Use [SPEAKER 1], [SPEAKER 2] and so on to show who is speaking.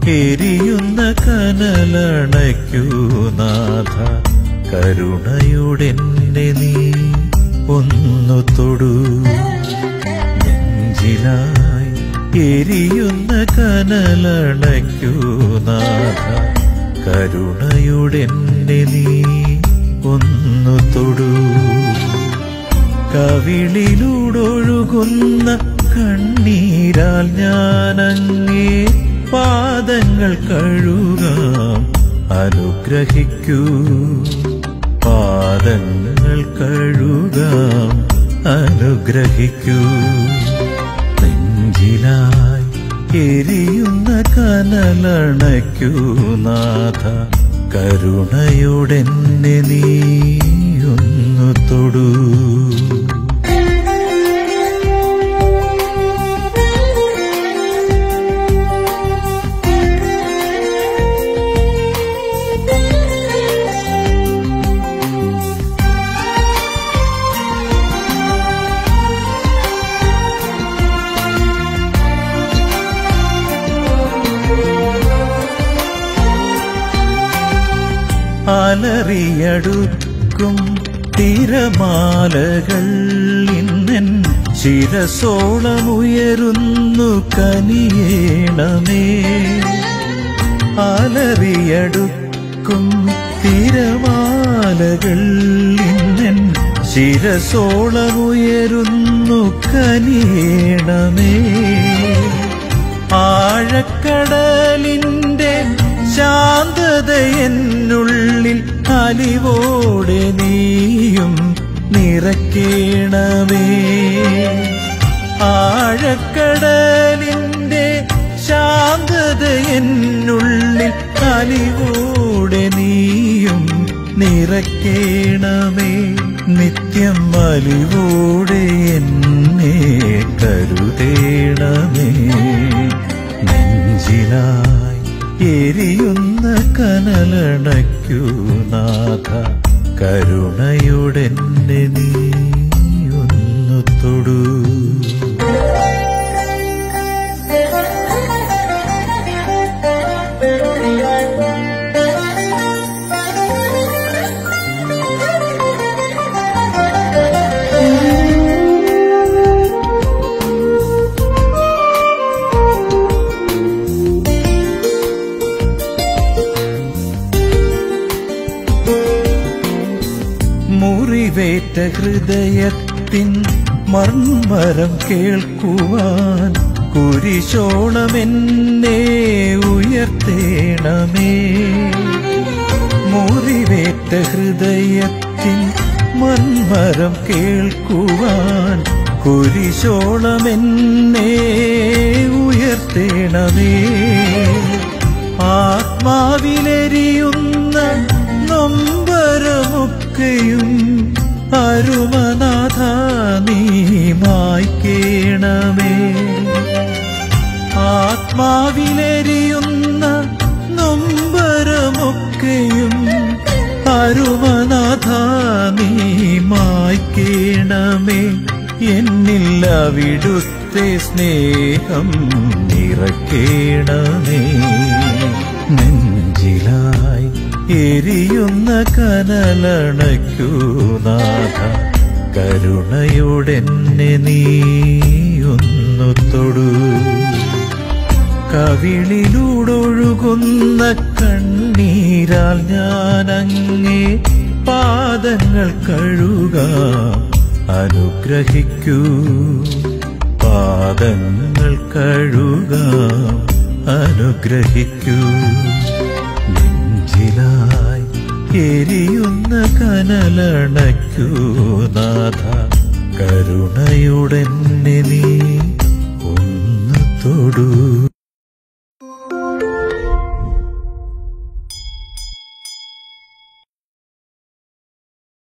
[SPEAKER 1] എരിയുന്ന കനലണയ്ക്കൂ നാഥ കരുണയുടെന്നെ നീ ഒന്നു തൊടൂ നെഞ്ചിലായി എരിയുന്ന കനലണയ്ക്കൂ നാഥ കരുണയുടെന്നെ നീ ഒന്നു തൊടൂ കവിളിലൂടൊഴുകുന്ന കണ്ണീരാൽ ഞാനങ്ങേ പാദങ്ങൾ കഴുകാം അനുഗ്രഹിക്കൂ പാദങ്ങൾ കഴുകാം അനുഗ്രഹിക്കൂ നെഞ്ചിലായി എരിയുന്ന കനലണയ്ക്കൂ നാഥ കരുണയുടെന്നെ നീയൊന്നു തൊടൂ അലറിയടുക്കും തിരമാലകൾ ഇന്നൻ ശിരസോളമുയരുന്നു കനിയേണമേ അലറിയടുക്കും തിരമാലകൾ ഇന്നൻ ശിരസോളമുയരുന്നു കനിയേണമേ ആഴക്കടലിന്റെ ശാന്തത എന്നുള്ളിൽ അലിവോടെ നീയും നിറക്കേണമേ ആഴക്കടലിന്റെ ശാന്തത എന്നുള്ളിൽ അലിവോടെ നീയും നിറക്കേണമേ നിത്യം അലിവോടെ എന്നെ കരുതേണമേ നെഞ്ചിലായി എരിയുന്ന കനലണയ്ക്കൂ നാഥ കരുണയുടെന്നെ നീ ഒന്നു തൊടൂ മുറിവേറ്റ ഹൃദയത്തിൻ മർമ്മരം കേൾക്കുവാൻ കുരിശോളമെന്നെ ഉയർത്തേണമേ മുറിവേറ്റ ഹൃദയത്തിൻ മർമ്മരം കേൾക്കുവാൻ കുരിശോളമെന്നെ ഉയർത്തേണമേ ആത്മാവിലെരിയുന്ന നൊമ്പരമൊക്കെയും അരുമനാഥ നീ മായ്ക്കേണമേ ആത്മാവിലെരിയുന്ന നൊമ്പരമൊക്കെയും അരുമനാഥ നീ മായ്ക്കേണമേ എന്നില്ല അവിടുത്തെ സ്നേഹം നിറക്കേണമേ നെഞ്ചിലായി എരിയുന്ന കനലണയ്ക്കൂ നാഥ കരുണയുടെന്നെ നീയൊന്നു തൊടൂ കവിളിലൂടൊഴുകുന്ന കണ്ണീരാൽ ഞാനങ്ങേ പാദങ്ങൾ കഴുകാം അനുഗ്രഹിക്കൂ പാദങ്ങൾ കഴുകാം അനുഗ്രഹിക്കൂ നെഞ്ചിലായി എരിയുന്ന കനലണയ്ക്കൂ നാഥ കരുണയുടെന്നെ നീ ഒന്ന് തൊടൂ